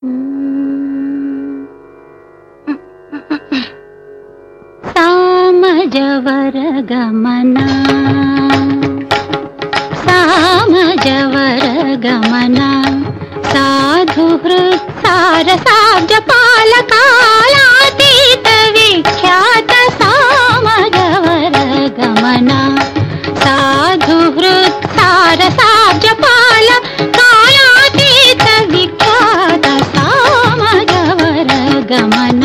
సామజవర గమన సామజవర గమన సాధు హృత్సార సాబ్జ పాలకాలాతీత విఖ్యాత సామజవర గమన సాధు హృత్సార సాబ్జ పాల కాలాతీత విఖ్యాత సామజవర గమన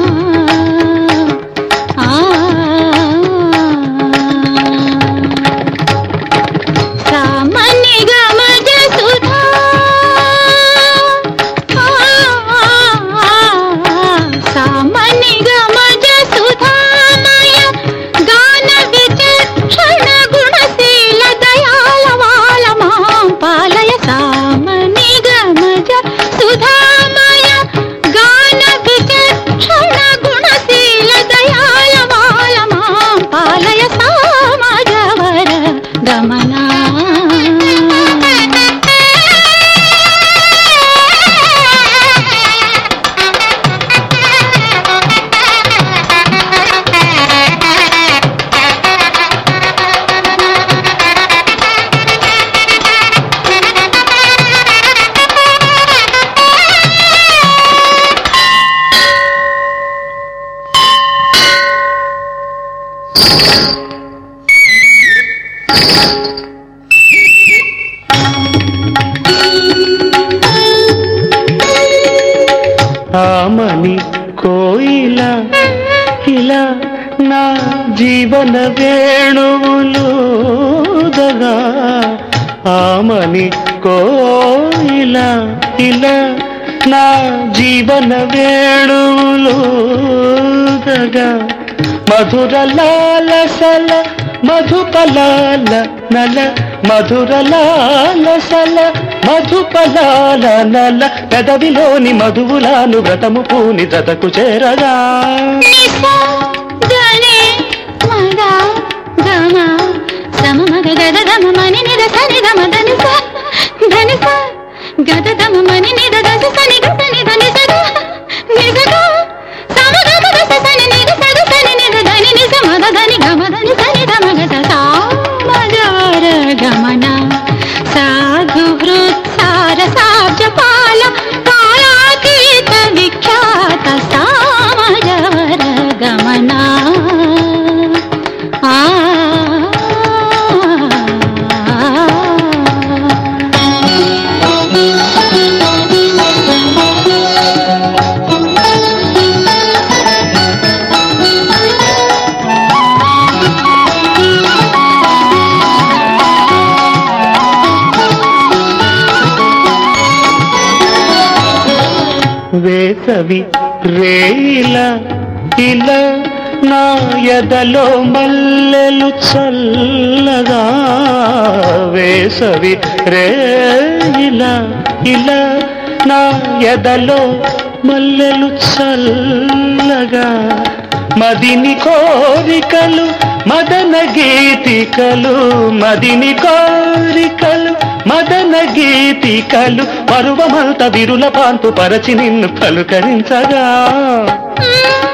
ఆ సామాన్య గమజ సుధా సామాన్య గమజ సుధామయ గాన విచక్షణ గుణశీల దయాల వాల మాం పాలయ సామాన్య గమజ సుధామయ గాన విచక్షణ గుణశీల దయాల వాల మాం పాలయ సామజవర గమనా ఆమని కోయిల ఇలా నా జీవన వేణువులుదగా ఆమని కోయిల ఇలా నా జీవన వేణువులుదగా మధుర లాలసల మధుపలాల నల మధుర లాలసల మధుపలాల నల పెదవిలోని మధువులాను వ్రతము పూని జతకు చేరగా నిసా గనే మగా గమ సమ మగ గద గమ మని నిద సని గమ దని స ధని స గద గమ మని నిద దశ సని గ సని ధని స గ నిజ గ సమ గమ దశ సని నిద స గ సని నిద ధని నిజ మద ధని గమ ధని సని ధమ గ స సా మజార గమన సాధు హృత్సార సాబ్జ పాల కాళాతీత విఖ్యాత సామజవర గమనా ఆ వేసవి రేల ఇలా నా ఎదలో మల్లెలు చల్లగా వేసవి రేల ఇలా నా ఎదలో మల్లెలు చల్లగా మదిని కోరికలు మదన గీతికలు మదిని కోరికలు మదన గీతికలు పరువమంత విరుల పాంతు పరచి నిన్ను పలుకరించగా మ్మ్.